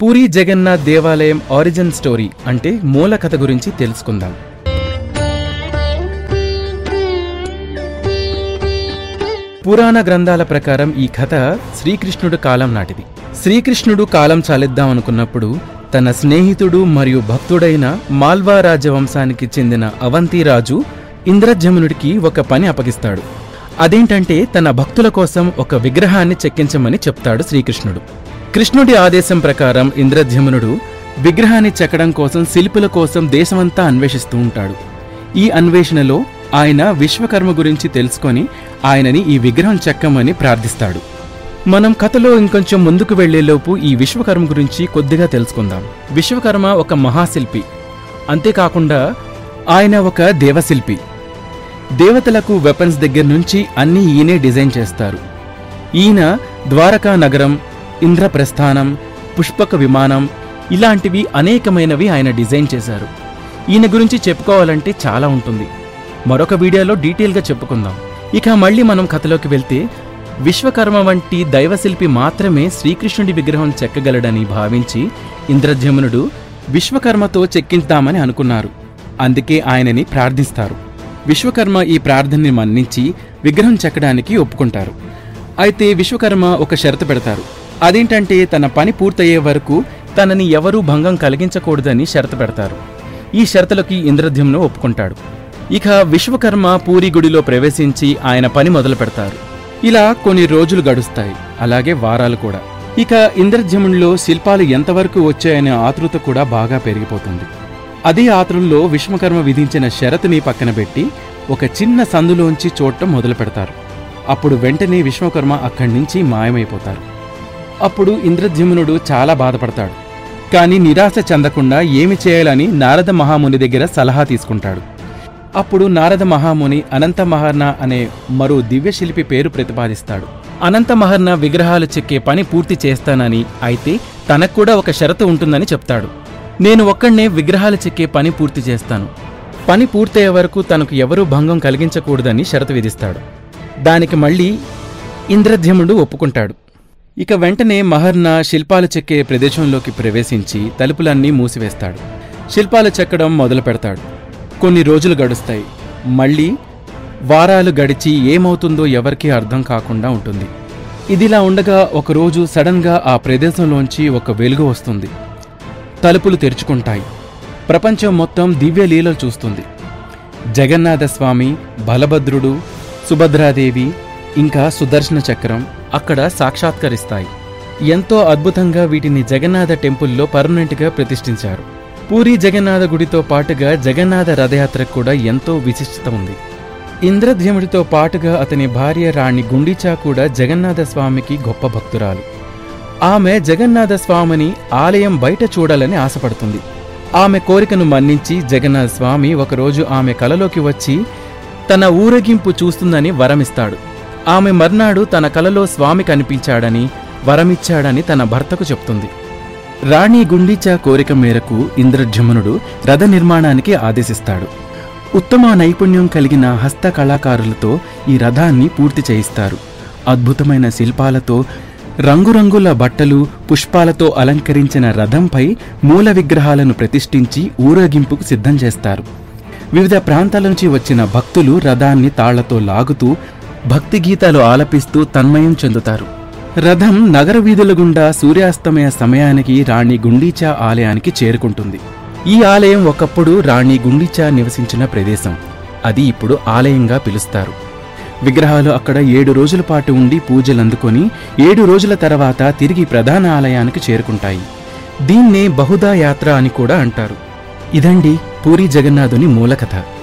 పూరి జగన్నాథ్ దేవాలయం origin story అంటే మూల కథ గురించి తెలుసుకుందాం పురాణ గ్రంథాల ప్రకారం ఈ కథ శ్రీకృష్ణుడు కాలం నాటిది శ్రీకృష్ణుడు కాలం చాలిద్దాం అనుకున్నప్పుడు తన స్నేహితుడు మరియు భక్తుడైన మాల్వా రాజవంశానికి చెందిన అవంతిరాజు ఇంద్రజమునుడికి ఒక పని అప్పగిస్తాడు అదేంటంటే తన భక్తుల కోసం ఒక విగ్రహాన్ని చెక్కించమని చెప్తాడు శ్రీకృష్ణుడు కృష్ణుడి ఆదేశం ప్రకారం ఇంద్రధ్యమునుడు విగ్రహాన్ని చెక్కడం కోసం శిల్పుల కోసం దేశమంతా అన్వేషిస్తూ ఉంటాడు ఈ అన్వేషణలో ఆయన విశ్వకర్మ గురించి తెలుసుకొని ఆయనని ఈ విగ్రహం చెక్కమని ప్రార్థిస్తాడు మనం కథలో ఇంకొంచెం ముందుకు వెళ్లేలోపు ఈ విశ్వకర్మ గురించి కొద్దిగా తెలుసుకుందాం విశ్వకర్మ ఒక మహాశిల్పి అంతేకాకుండా ఆయన ఒక దేవశిల్పి దేవతలకు వెపన్స్ దగ్గర నుంచి అన్ని ఈయనే డిజైన్ చేస్తారు ఈయన ద్వారకా నగరం ఇంద్రప్రస్థానం పుష్పక విమానం ఇలాంటివి అనేకమైనవి ఆయన డిజైన్ చేశారు ఈయన గురించి చెప్పుకోవాలంటే చాలా ఉంటుంది మరొక వీడియోలో డీటెయిల్గా చెప్పుకుందాం ఇక మళ్ళీ మనం కథలోకి వెళ్తే విశ్వకర్మ వంటి దైవశిల్పి మాత్రమే శ్రీకృష్ణుడి విగ్రహం చెక్కగలడని భావించి ఇంద్రజమునుడు విశ్వకర్మతో చెక్కించుదామని అనుకున్నారు అందుకే ఆయనని ప్రార్థిస్తారు విశ్వకర్మ ఈ ప్రార్థనని మన్నించి విగ్రహం చెక్కడానికి ఒప్పుకుంటారు అయితే విశ్వకర్మ ఒక షరతు పెడతారు అదేంటంటే తన పని పూర్తయ్యే వరకు తనని ఎవరూ భంగం కలిగించకూడదని షరతు పెడతారు ఈ షరతులకి ఇంద్రద్యుమ్ను ఒప్పుకుంటాడు ఇక విశ్వకర్మ పూరి గుడిలో ప్రవేశించి ఆయన పని మొదలు పెడతారు ఇలా కొన్ని రోజులు గడుస్తాయి అలాగే వారాలు కూడా ఇక ఇంద్రద్యుమ్నులో శిల్పాలు ఎంతవరకు వచ్చాయనే ఆతృత కూడా బాగా పెరిగిపోతుంది అదే ఆతృంలో విశ్వకర్మ విధించిన షరతుని పక్కన పెట్టి ఒక చిన్న సందులోంచి చూడటం మొదలు పెడతారు అప్పుడు వెంటనే విశ్వకర్మ అక్కడి నుంచి మాయమైపోతారు అప్పుడు ఇంద్రద్యుమ్నుడు చాలా బాధపడతాడు కానీ నిరాశ చెందకుండా ఏమి చేయాలని నారద మహాముని దగ్గర సలహా తీసుకుంటాడు అప్పుడు నారద మహాముని అనంత మహర్ణ అనే మరో దివ్యశిల్పి పేరు ప్రతిపాదిస్తాడు అనంత మహర్ణ విగ్రహాలు చెక్కే పని పూర్తి చేస్తానని అయితే తనకు కూడా ఒక షరతు ఉంటుందని చెప్తాడు నేను ఒక్కడనే విగ్రహాలు చెక్కే పని పూర్తి చేస్తాను పని పూర్తయ్యే వరకు తనకు ఎవరూ భంగం కలిగించకూడదని షరతు విధిస్తాడు దానికి మళ్ళీ ఇంద్రధ్యముడు ఒప్పుకుంటాడు ఇక వెంటనే మహర్న శిల్పాలు చెక్కే ప్రదేశంలోకి ప్రవేశించి తలుపులన్నీ మూసివేస్తాడు శిల్పాలు చెక్కడం మొదలు పెడతాడు కొన్ని రోజులు గడుస్తాయి మళ్ళీ వారాలు గడిచి ఏమవుతుందో ఎవరికీ అర్థం కాకుండా ఉంటుంది ఇదిలా ఉండగా ఒకరోజు సడన్గా ఆ ప్రదేశంలోంచి ఒక వెలుగు వస్తుంది తలుపులు తెరుచుకుంటాయి ప్రపంచం మొత్తం దివ్య లీలలు చూస్తుంది జగన్నాథ స్వామి బలభద్రుడు సుభద్రాదేవి ఇంకా సుదర్శన చక్రం అక్కడ సాక్షాత్కరిస్తాయి ఎంతో అద్భుతంగా వీటిని జగన్నాథ టెంపుల్లో పర్మనెంట్గా ప్రతిష్ఠించారు పూరి జగన్నాథ గుడితో పాటుగా జగన్నాథ రథయాత్రకు కూడా ఎంతో విశిష్టత ఉంది ఇంద్రధ్యముడితో పాటుగా అతని భార్య రాణి గుండిచా కూడా జగన్నాథ స్వామికి గొప్ప భక్తురాలు ఆమె జగన్నాథ స్వామిని ఆలయం బయట చూడాలని ఆశపడుతుంది ఆమె కోరికను మన్నించి జగన్నాథ స్వామి ఒకరోజు ఆమె కలలోకి వచ్చి తన ఊరేగింపు చూస్తుందని వరమిస్తాడు ఆమె మర్నాడు తన కలలో స్వామి కనిపించాడని వరమిచ్చాడని తన భర్తకు చెప్తుంది రాణి గుండిచా కోరిక మేరకు ఇంద్రజమునుడు రథ నిర్మాణానికి ఆదేశిస్తాడు ఉత్తమ నైపుణ్యం కలిగిన హస్త కళాకారులతో ఈ రథాన్ని పూర్తి చేయిస్తారు అద్భుతమైన శిల్పాలతో రంగురంగుల బట్టలు పుష్పాలతో అలంకరించిన రథంపై మూల విగ్రహాలను ప్రతిష్ఠించి ఊరేగింపుకు సిద్ధం చేస్తారు వివిధ ప్రాంతాల నుంచి వచ్చిన భక్తులు రథాన్ని తాళ్లతో లాగుతూ భక్తి గీతాలు ఆలపిస్తూ తన్మయం చెందుతారు రథం నగర వీధుల గుండా సూర్యాస్తమయ సమయానికి రాణి గుండీచా ఆలయానికి చేరుకుంటుంది ఈ ఆలయం ఒకప్పుడు రాణి గుండీచా నివసించిన ప్రదేశం అది ఇప్పుడు ఆలయంగా పిలుస్తారు విగ్రహాలు అక్కడ ఏడు రోజుల పాటు ఉండి పూజలు అందుకొని ఏడు రోజుల తర్వాత తిరిగి ప్రధాన ఆలయానికి చేరుకుంటాయి దీన్నే బహుదా యాత్ర అని కూడా అంటారు ఇదండి పూరి జగన్నాథుని మూలకథ